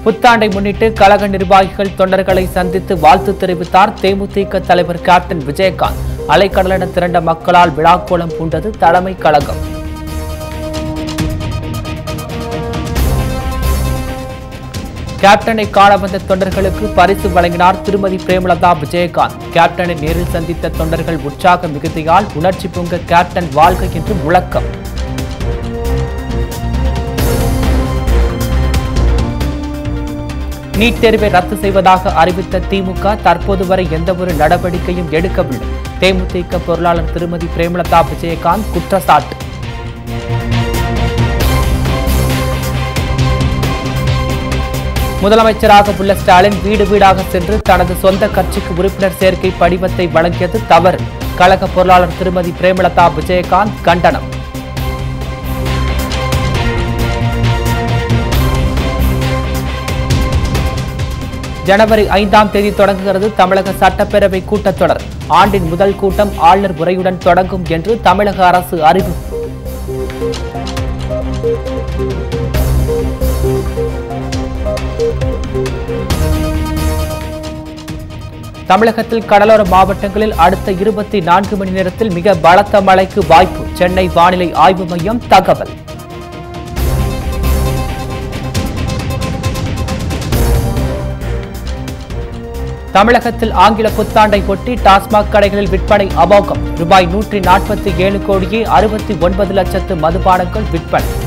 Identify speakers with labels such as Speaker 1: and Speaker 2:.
Speaker 1: புத்தாண்டை முன்னிட்டு கழக நிர்வாகிகள் தொண்டர்களை சந்தித்து வாழ்த்து தெரிவித்தார் தேமுதிக தலைவர் கேப்டன் விஜயகாந்த் அலைக்கடலென திரண்ட மக்களால் விழாக்கோலம் பூண்டது தலைமை கழகம் கேப்டனை காண வந்த தொண்டர்களுக்கு பரிசு வழங்கினார் திருமதி பிரேமலதா விஜயகாந்த் கேப்டனை நேரில் சந்தித்த தொண்டர்கள் உற்சாக மிகுதியால் உணர்ச்சி பொங்க கேப்டன் வாழ்க என்று முழக்கம் நீட் தேர்வை ரத்து செய்வதாக அறிவித்த திமுக தற்போது வரை எந்தவொரு நடவடிக்கையும் எடுக்கவில்லை தேமுதிக பொருளாளர் திருமதி பிரேமலதா விஜயகாந்த் குற்றச்சாட்டு முதலமைச்சராக உள்ள ஸ்டாலின் வீடு வீடாக சென்று தனது சொந்த கட்சிக்கு உறுப்பினர் சேர்க்கை படிவத்தை வழங்கியது தவறு கழக பொருளாளர் திருமதி பிரேமலதா விஜயகாந்த் கண்டனம் ஜனவரி ஐந்தாம் தேதி தொடங்குகிறது தமிழக சட்டப்பேரவை கூட்டத்தொடர் ஆண்டின் முதல் கூட்டம் ஆளுநர் உரையுடன் தொடங்கும் என்று தமிழக அரசு அறிவிப்பு தமிழகத்தில் கடலோர மாவட்டங்களில் அடுத்த இருபத்தி நான்கு மணி நேரத்தில் மிக பலத்த மழைக்கு வாய்ப்பு சென்னை வானிலை ஆய்வு மையம் தகவல் தமிழகத்தில் ஆங்கில புத்தாண்டை ஒட்டி டாஸ்மாக் கடைகளில் விற்பனை அமோகம் ரூபாய் நூற்றி நாற்பத்தி ஏழு கோடியே அறுபத்தி ஒன்பது லட்சத்து மதுபானங்கள் விற்பனை